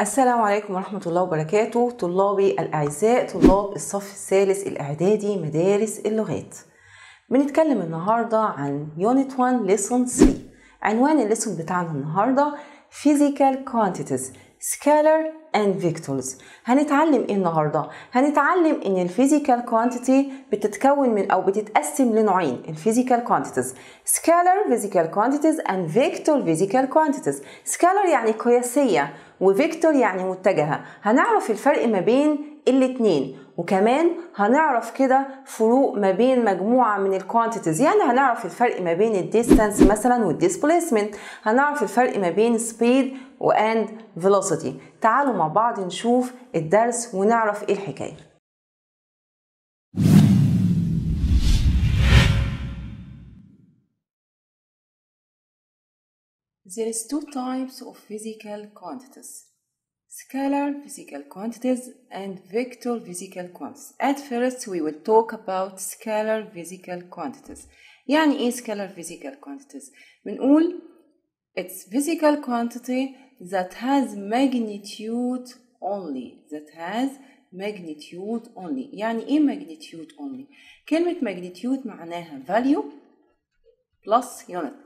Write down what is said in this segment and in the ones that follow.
السلام عليكم ورحمة الله وبركاته طلابي الأعزاء طلاب الصف الثالث الإعدادي مدارس اللغات بنتكلم النهاردة عن Unit 1 Lesson 3 عنوان الليسون بتاعنا النهاردة Physical Quantities Scalar and Vectors هنتعلم ايه النهاردة؟ هنتعلم ان الفيزيكال كوانتيتي بتتكون من او بتتقسم لنوعين الفيزيكال كوانتيتيز Scalar physical quantities and vector physical quantities Scalar يعني قياسية وفيكتور يعني متجهة هنعرف الفرق ما بين الاتنين وكمان هنعرف كده فروق ما بين مجموعة من الكوانتيتيز يعني هنعرف الفرق ما بين الديستانس مثلا والديسبليسمنت هنعرف الفرق ما بين سبيد واند فيلوسيتي تعالوا مع بعض نشوف الدرس ونعرف ايه الحكايه There is two types of physical quantities. Scalar physical quantities and vector physical quantities. At first we will talk about scalar physical quantities. يعني ايه scalar physical quantities؟ بنقول it's physical quantity that has magnitude only that has magnitude only يعني ايه magnitude only كلمة magnitude معناها value plus unit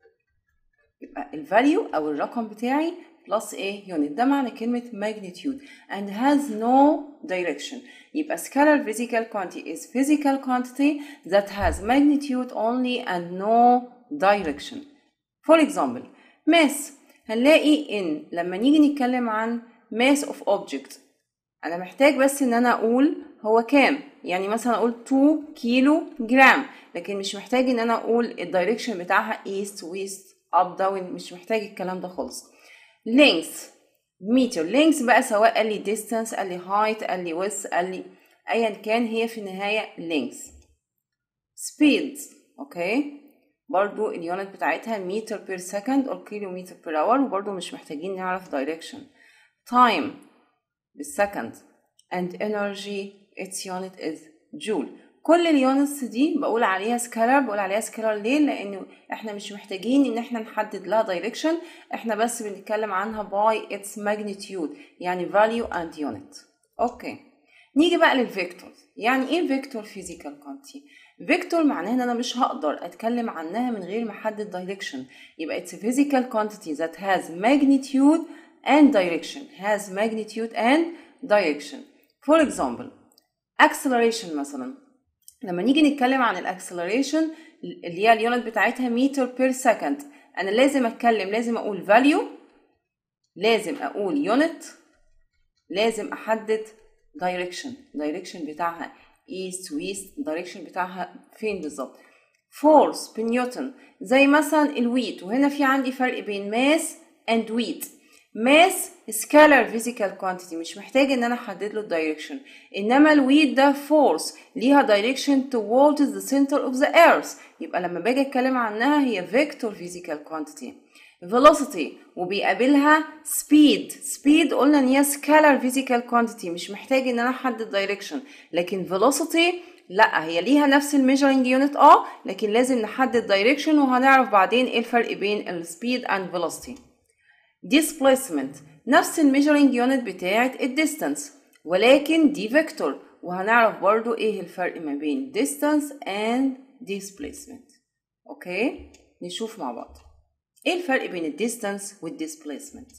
يبقى الفاليو او الرقم بتاعي plus ايه unit ده معنى كلمة magnitude and has no direction يبقى scalar physical quantity is physical quantity that has magnitude only and no direction for example mass هنلاقي ان لما نيجي نتكلم عن mass of object انا محتاج بس ان انا اقول هو كام يعني مثلا اقول 2 كيلو جرام لكن مش محتاج ان انا اقول الدايركشن بتاعها east west up down مش محتاج الكلام ده خالص length متر length بقى سواء قال لي distance قال لي height قال لي width قال لي ايا كان هي في النهايه length speed اوكي برضو اليونت بتاعتها متر بير سكند او كيلو متر بير اور وبرضو مش محتاجين نعرف direction time بالسكند and energy its unit is joule كل اليونتس دي بقول عليها سكالر بقول عليها سكالر ليه لانه احنا مش محتاجين ان احنا نحدد لها دايركشن احنا بس بنتكلم عنها باي اتس magnitude يعني value and unit اوكي نيجي بقى للفيكتور يعني ايه فيكتور فيزيكال كوانتي فيكتور معناه ان انا مش هقدر اتكلم عنها من غير ما احدد دايركشن يبقى it's a physical quantity that has magnitude and direction has magnitude and direction for example acceleration مثلا لما نيجي نتكلم عن الاكسلريشن اللي هي اليونت بتاعتها متر بير سكند انا لازم اتكلم لازم اقول فاليو لازم اقول يونت لازم احدد دايركشن دايركشن بتاعها ايست ويست دايركشن بتاعها فين بالظبط فورس بنيوتن زي مثلا الويت وهنا في عندي فرق بين ماس اند ويت ماس سكالر فيزيكال كوانتيتي مش محتاج ان انا احدد له الدايركشن انما الويت ده فورس ليها دايركشن towards the center of the earth يبقى لما باجي اتكلم عنها هي فيكتور فيزيكال كوانتيتي velocity وبيقابلها speed speed قلنا ان هي scalar physical quantity مش محتاج ان انا احدد direction لكن velocity لا هي ليها نفس الميجرنج يونت اه لكن لازم نحدد direction وهنعرف بعدين ايه الفرق بين السبيد and velocity displacement نفس الميجرنج يونت بتاعت الديستانس ولكن دي فيكتور وهنعرف برضو ايه الفرق ما بين distance and displacement اوكي نشوف مع بعض ايه الفرق بين الديستانس والديسبليسمنت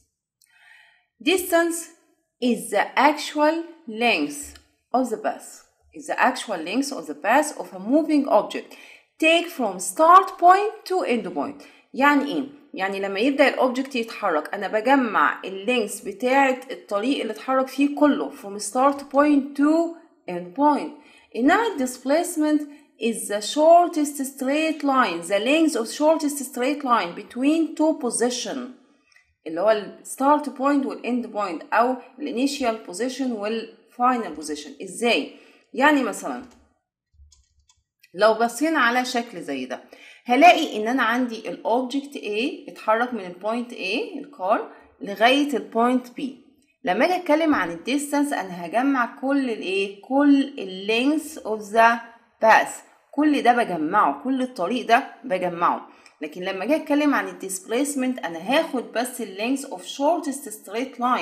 distance is the actual length of the path is the actual length of the path of a moving object take from start point to end point يعني ايه يعني لما يبدا الاوبجكت يتحرك انا بجمع اللينكس بتاعه الطريق اللي اتحرك فيه كله from start point to end point انما الديسبليسمنت is the shortest straight line the length of shortest straight line between two position اللي هو الستارت بوينت والاند بوينت او الانيشال بوزيشن والفاينل بوزيشن ازاي يعني مثلا لو بصينا على شكل زي ده هلاقي ان انا عندي الاوبجكت A اتحرك من البوينت A الكار لغايه البوينت B لما اجي اتكلم عن الديستانس انا هجمع كل الايه كل اللينث اوف ذا باث كل ده بجمعه كل الطريق ده بجمعه لكن لما اجي اتكلم عن الديسبليسمنت انا هاخد بس اللينث اوف شورتست ستريت لاين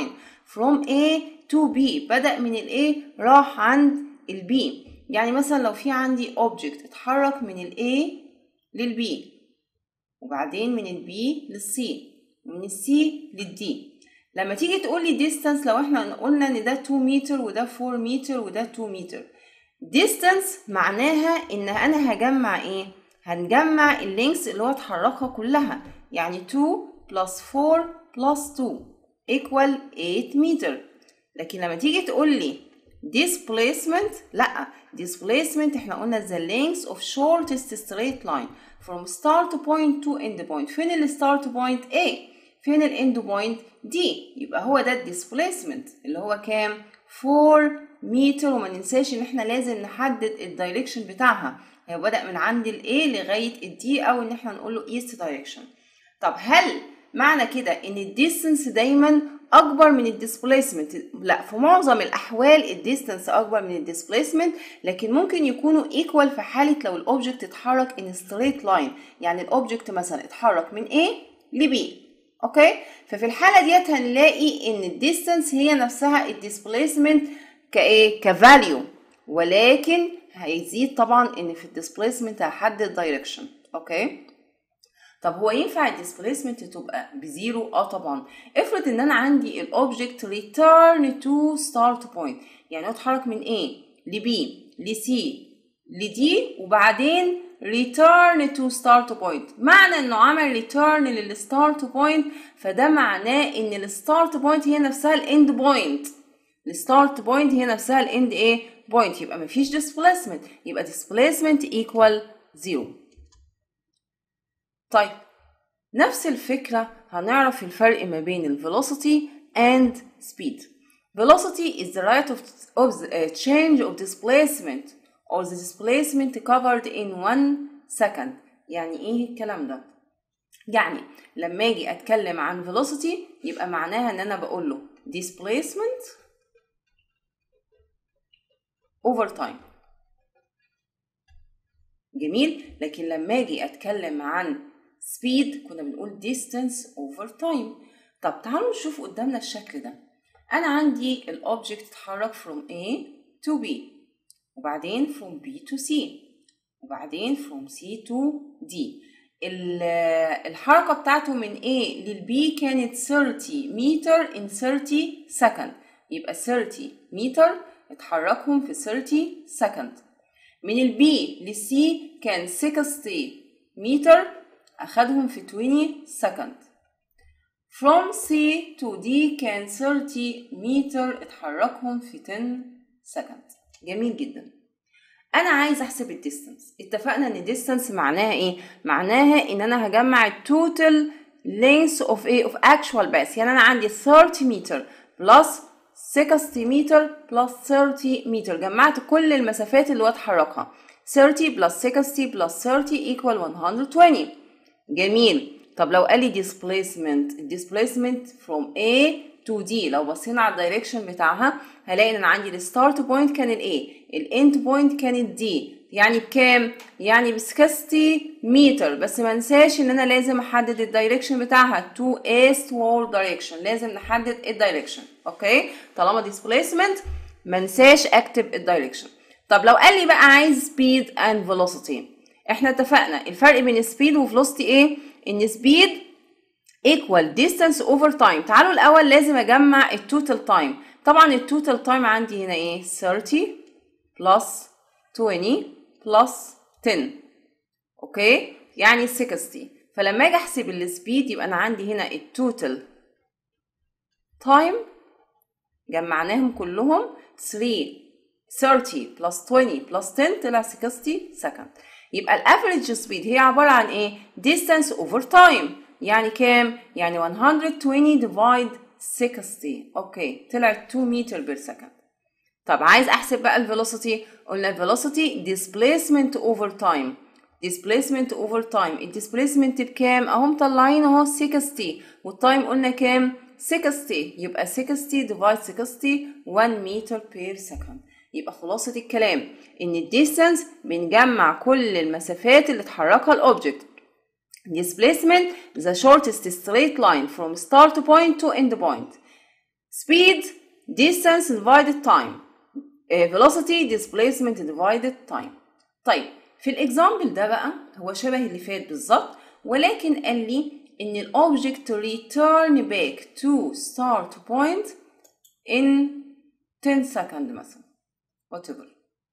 from A to B بدأ من ال A راح عند ال B يعني مثلا لو في عندي object اتحرك من ال A لل B وبعدين من ال B لل C ومن ال C لل D لما تيجي تقول لي distance لو احنا قلنا ان ده 2 متر وده 4 متر وده 2 متر distance معناها ان انا هجمع ايه هنجمع اللينكس اللي هو اتحركها كلها يعني 2 plus 4 plus 2 equal 8 متر لكن لما تيجي تقول لي displacement لا displacement احنا قلنا the length of shortest straight line from start point to end point فين ال start point A فين ال end point D يبقى هو ده displacement اللي هو كام 4 متر وما ننساش ان احنا لازم نحدد الدايركشن بتاعها هي بدأ من عند ال A لغاية ال D او ان احنا نقول له east direction طب هل معنى كده ان الديستنس دايما اكبر من الديسبليسمنت لا في معظم الاحوال الديستنس اكبر من الديسبليسمنت لكن ممكن يكونوا ايكوال في حاله لو الاوبجكت اتحرك ان ستريت لاين يعني الاوبجكت مثلا اتحرك من A ل B اوكي ففي الحاله ديت هنلاقي ان الديستنس هي نفسها الديسبليسمنت كايه كفاليو ولكن هيزيد طبعا ان في الديسبليسمنت هحدد دايركشن اوكي طب هو ينفع الديسبليسمنت تبقى بزيرو اه طبعا افرض ان انا عندي الاوبجكت ريتيرن تو ستارت بوينت يعني هو اتحرك من A ل B ل C ل D وبعدين return to start point معنى انه عمل return للستارت بوينت فده معناه ان الستارت بوينت هي نفسها الاند بوينت الستارت بوينت هي نفسها الاند ايه بوينت يبقى مفيش displacement يبقى displacement equal zero طيب نفس الفكرة هنعرف الفرق ما بين ال velocity and speed. Velocity is the rate of, of the, uh, change of displacement or the displacement covered in one second. يعني ايه الكلام ده؟ يعني لما اجي اتكلم عن velocity يبقى معناها ان انا بقول له displacement over time. جميل لكن لما اجي اتكلم عن speed كنا بنقول distance over time طب تعالوا نشوف قدامنا الشكل ده انا عندي الاوبجكت اتحرك from A to B وبعدين from B to C وبعدين from C to D الحركة بتاعته من A لل B كانت 30 متر in 30 second يبقى 30 متر اتحركهم في 30 second من ال B لل C كان 60 متر أخدهم في 20 second from C to D كان 30 متر اتحركهم في 10 second جميل جدا أنا عايز أحسب الديستانس اتفقنا إن الديستانس معناها إيه؟ معناها إن أنا هجمع التوتال length of A of actual base يعني أنا عندي 30 متر plus 60 متر plus 30 متر جمعت كل المسافات اللي هو اتحركها 30 plus 60 plus 30 equal 120 جميل طب لو قال لي displacement displacement from A to D لو بصينا على الدايركشن بتاعها هلاقي ان انا عندي الستارت بوينت كان ال A الاند بوينت كان ال D يعني بكام؟ يعني ب 60 متر بس ما انساش ان انا لازم احدد الدايركشن بتاعها to eastward direction لازم نحدد الدايركشن اوكي طالما displacement ما انساش اكتب الدايركشن طب لو قال لي بقى عايز speed and velocity احنا اتفقنا الفرق بين speed و velocity ايه؟ ان speed equal distance over time تعالوا الاول لازم اجمع التوتال تايم طبعا التوتال تايم عندي هنا ايه 30 plus 20 plus 10 اوكي يعني 60 فلما اجي احسب السبيد يبقى انا عندي هنا التوتال تايم جمعناهم كلهم 3 30 plus 20 plus 10 طلع 60 سكند يبقى الافريج سبيد هي عبارة عن ايه distance over time يعني كام يعني 120 divide 60 اوكي طلعت 2 متر بير سكند طب عايز احسب بقى الفيلوسيتي قلنا الفيلوسيتي displacement over time displacement over time الديسبليسمنت بكام اهو مطلعين اهو 60 والتايم قلنا كام 60 يبقى 60 divide 60 1 متر بير سكند يبقى خلاصة الكلام إن الديستانس بنجمع كل المسافات اللي اتحركها الأوبجكت displacement the shortest straight line from start point to end point speed distance divided time uh, velocity displacement divided time طيب في الاكزامبل ده بقى هو شبه اللي فات بالظبط ولكن قال لي ان الاوبجكت return back to start point in 10 second مثلا whatever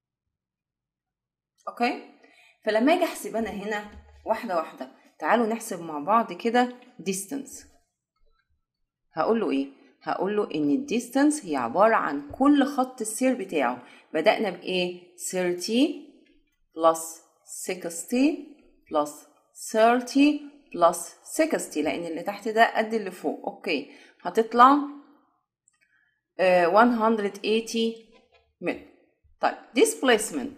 اوكي فلما اجي احسب انا هنا واحده واحده تعالوا نحسب مع بعض كده distance هقول له ايه هقول له ان الديستانس هي عباره عن كل خط السير بتاعه بدأنا بايه 30 بلس 60 بلس 30 بلس 60 لان اللي تحت ده قد اللي فوق اوكي هتطلع uh, 180 متر طيب displacement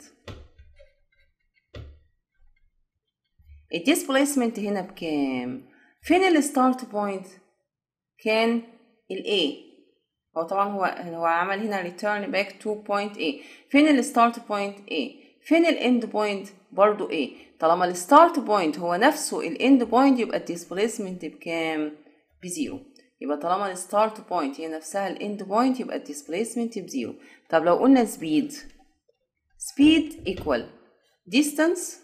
الديسبليسمنت هنا بكام فين الستارت بوينت كان ال A هو طبعا هو هو عمل هنا return back to point A فين الستارت بوينت A فين الاند بوينت برضو A طالما الستارت بوينت هو نفسه الاند بوينت يبقى الديسبليسمنت بكام بزيرو يبقى طالما الستارت بوينت هي نفسها الاند بوينت يبقى الديسبليسمنت بزيرو طب لو قلنا سبيد سبيد equal distance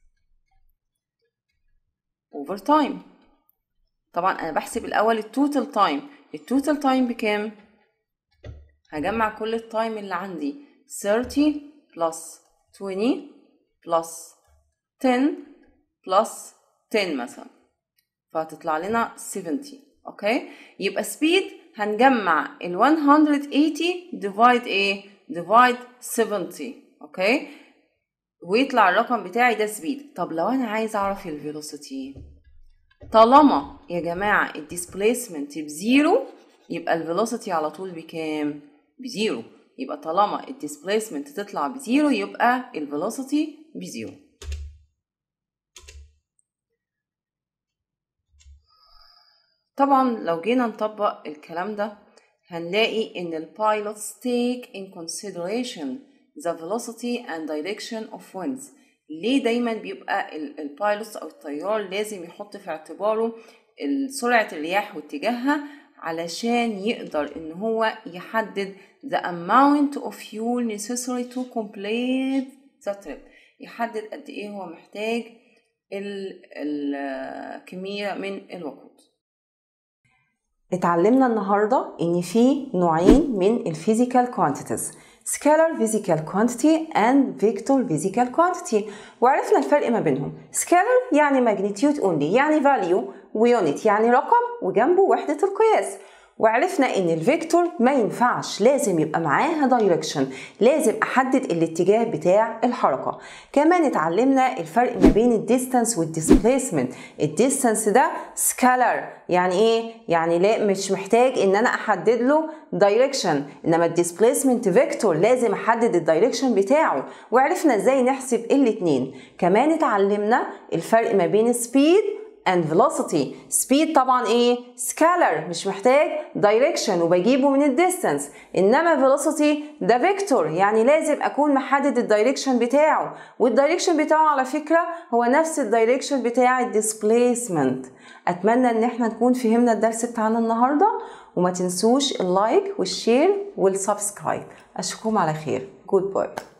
over time طبعا انا بحسب الاول التوتال تايم التوتال تايم بكام هجمع كل التايم اللي عندي 30 بلس 20 بلس 10 بلس 10 مثلا فهتطلع لنا 70 اوكي يبقى سبيد هنجمع ال 180 ديفايد ايه ديفايد 70 اوكي ويطلع الرقم بتاعي ده سبيد طب لو انا عايز اعرف الفيلوسيتي طالما يا جماعه الديسبليسمنت بزيرو يبقى الفيلوسيتي على طول بكام بزيرو يبقى طالما الديسبليسمنت تطلع بزيرو يبقى الفيلوسيتي بزيرو طبعا لو جينا نطبق الكلام ده هنلاقي ان البايلوتس take in consideration the velocity and direction of winds ليه دايما بيبقى البايلوتس او الطيار لازم يحط في اعتباره سرعة الرياح واتجاهها علشان يقدر ان هو يحدد the amount of fuel necessary to complete the trip يحدد قد ايه هو محتاج الكمية من الوقود اتعلمنا النهاردة ان في نوعين من الفيزيكال كوانتيتيز scalar physical quantity and vector physical quantity وعرفنا الفرق ما بينهم scalar يعني magnitude only يعني value ويونت يعني رقم وجنبه وحدة القياس وعرفنا ان الفيكتور ما ينفعش لازم يبقى معاها دايركشن لازم احدد الاتجاه بتاع الحركه كمان اتعلمنا الفرق ما بين الديستانس والديسبليسمنت الديستانس ده سكالر يعني ايه يعني لا مش محتاج ان انا احدد له دايركشن انما الديسبليسمنت فيكتور لازم احدد الدايركشن بتاعه وعرفنا ازاي نحسب الاتنين كمان اتعلمنا الفرق ما بين سبيد and velocity speed طبعا ايه scalar مش محتاج direction وبجيبه من الديستانس انما velocity ده فيكتور يعني لازم اكون محدد الدايركشن بتاعه والدايركشن بتاعه على فكره هو نفس الدايركشن بتاع الديسبليسمنت اتمنى ان احنا نكون فهمنا الدرس بتاعنا النهارده وما تنسوش اللايك والشير والسبسكرايب اشوفكم على خير جود باي